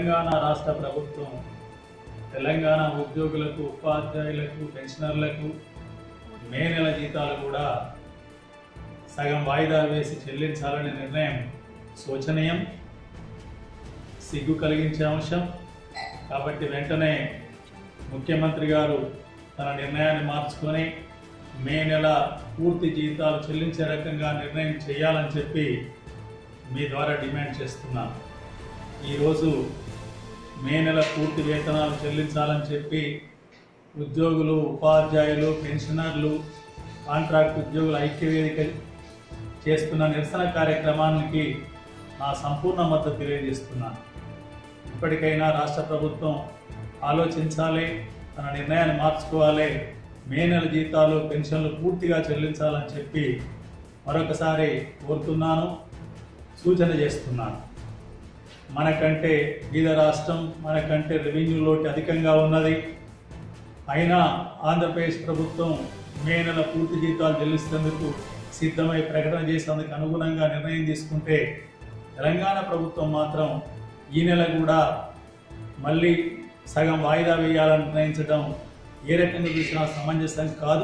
తెలంగాణ రాష్ట్ర ప్రభుత్వం తెలంగాణ ఉద్యోగులకు ఉపాధ్యాయులకు పెన్షనర్లకు మే నెల జీతాలు కూడా సగం వాయిదా వేసి చెల్లించాలనే నిర్ణయం శోచనీయం సిగ్గు కలిగించే అంశం కాబట్టి వెంటనే ముఖ్యమంత్రి గారు తన నిర్ణయాన్ని మార్చుకొని మే నెల పూర్తి జీతాలు చెల్లించే రకంగా నిర్ణయం చేయాలని చెప్పి మీ ద్వారా డిమాండ్ చేస్తున్నాను ఈరోజు మే నెల పూర్తి వేతనాలు చెల్లించాలని చెప్పి ఉద్యోగులు ఉపాధ్యాయులు పెన్షనర్లు కాంట్రాక్ట్ ఉద్యోగుల ఐక్యవేదిక చేస్తున్న నిరసన కార్యక్రమానికి నా సంపూర్ణ మద్దతు తెలియజేస్తున్నాను ఇప్పటికైనా రాష్ట్ర ప్రభుత్వం ఆలోచించాలి తన నిర్ణయాన్ని మార్చుకోవాలి మే నెల జీతాలు పెన్షన్లు పూర్తిగా చెల్లించాలని చెప్పి మరొకసారి కోరుతున్నాను సూచన చేస్తున్నాను మనకంటే బీద రాష్ట్రం మనకంటే రెవెన్యూ లోటు అధికంగా ఉన్నది అయినా ఆంధ్రప్రదేశ్ ప్రభుత్వం మే నెల పూర్తి జీతాలు చెల్లిస్తేందుకు సిద్ధమై ప్రకటన చేసేందుకు అనుగుణంగా నిర్ణయం తీసుకుంటే తెలంగాణ ప్రభుత్వం మాత్రం ఈ నెల కూడా మళ్ళీ సగం వాయిదా వేయాలని నిర్ణయించడం ఏ రకంగా చూసినా సమంజసం కాదు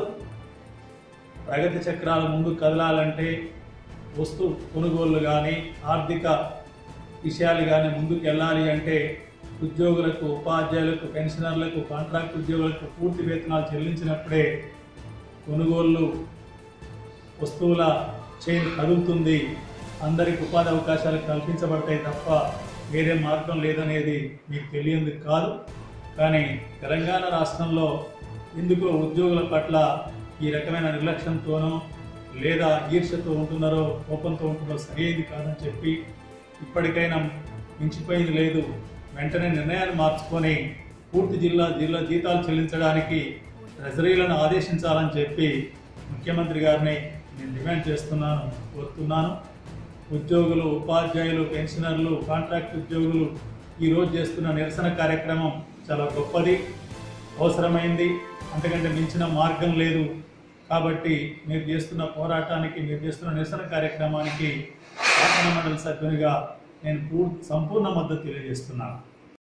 ప్రగతి చక్రాలు ముందు కదలాలంటే వస్తు కొనుగోళ్లు కానీ ఆర్థిక విషయాలు కానీ ముందుకు వెళ్ళాలి అంటే ఉద్యోగులకు ఉపాధ్యాయులకు పెన్షనర్లకు కాంట్రాక్ట్ ఉద్యోగులకు పూర్తి వేతనాలు చెల్లించినప్పుడే కొనుగోళ్లు వస్తువుల చైన్ కదులుతుంది అందరికి ఉపాధి అవకాశాలు కల్పించబడతాయి తప్ప వేరే మార్గం లేదనేది మీకు తెలియంది కాదు కానీ తెలంగాణ రాష్ట్రంలో ఎందుకో ఉద్యోగుల పట్ల ఈ రకమైన నిర్లక్ష్యంతోనో లేదా ఈర్ష్యతో ఉంటున్నారో కోపంతో ఉంటున్నారో సరైనది కాదని చెప్పి ఇప్పటికైనా మించిపోయింది లేదు వెంటనే నిర్ణయాన్ని మార్చుకొని పూర్తి జిల్లా జిల్లా జీతాలు చెల్లించడానికి ట్రెజరీలను ఆదేశించాలని చెప్పి ముఖ్యమంత్రి గారిని నేను డిమాండ్ చేస్తున్నాను కోరుతున్నాను ఉద్యోగులు ఉపాధ్యాయులు పెన్షనర్లు కాంట్రాక్ట్ ఉద్యోగులు ఈరోజు చేస్తున్న నిరసన కార్యక్రమం చాలా గొప్పది అవసరమైంది అంతకంటే మించిన మార్గం లేదు కాబట్టి మీరు చేస్తున్న పోరాటానికి మీరు చేస్తున్న నిరసన కార్యక్రమానికి శాసన మండలి సభ్యునిగా నేను పూర్తి సంపూర్ణ మద్దతు తెలియజేస్తున్నాను